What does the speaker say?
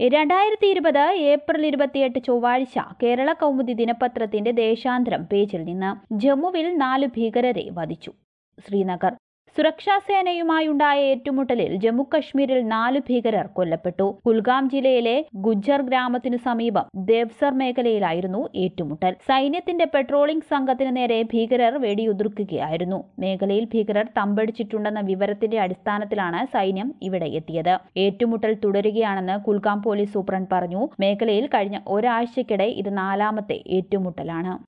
രണ്ടായിരത്തി ഇരുപത് ഏപ്രിൽ ഇരുപത്തിയെട്ട് ചൊവ്വാഴ്ച കേരള കൗമുദി ദിനപത്രത്തിന്റെ ദേശാന്തരം പേജിൽ നിന്ന് ജമ്മുവിൽ നാല് ഭീകരരെ വധിച്ചു ശ്രീനഗർ സുരക്ഷാ സേനയുമായുണ്ടായ ഏറ്റുമുട്ടലിൽ ജമ്മുകശ്മീരിൽ നാല് ഭീകരർ കൊല്ലപ്പെട്ടു കുൽഗാം ജില്ലയിലെ ഗുജ്ജർ ഗ്രാമത്തിനു സമീപം ദേവ്സർ മേഖലയിലായിരുന്നു ഏറ്റുമുട്ടൽ സൈന്യത്തിന്റെ പെട്രോളിംഗ് സംഘത്തിന് നേരെ ഭീകരർ വെടിയുതിർക്കുകയായിരുന്നു മേഖലയിൽ ഭീകരർ തമ്പടിച്ചിട്ടുണ്ടെന്ന വിവരത്തിന്റെ അടിസ്ഥാനത്തിലാണ് സൈന്യം ഇവിടെ എത്തിയത് ഏറ്റുമുട്ടൽ തുടരുകയാണെന്ന് കുൽഗാം പോലീസ് സൂപ്രണ്ട് പറഞ്ഞു മേഖലയിൽ കഴിഞ്ഞ ഒരാഴ്ചക്കിടെ ഇത് നാലാമത്തെ ഏറ്റുമുട്ടലാണ്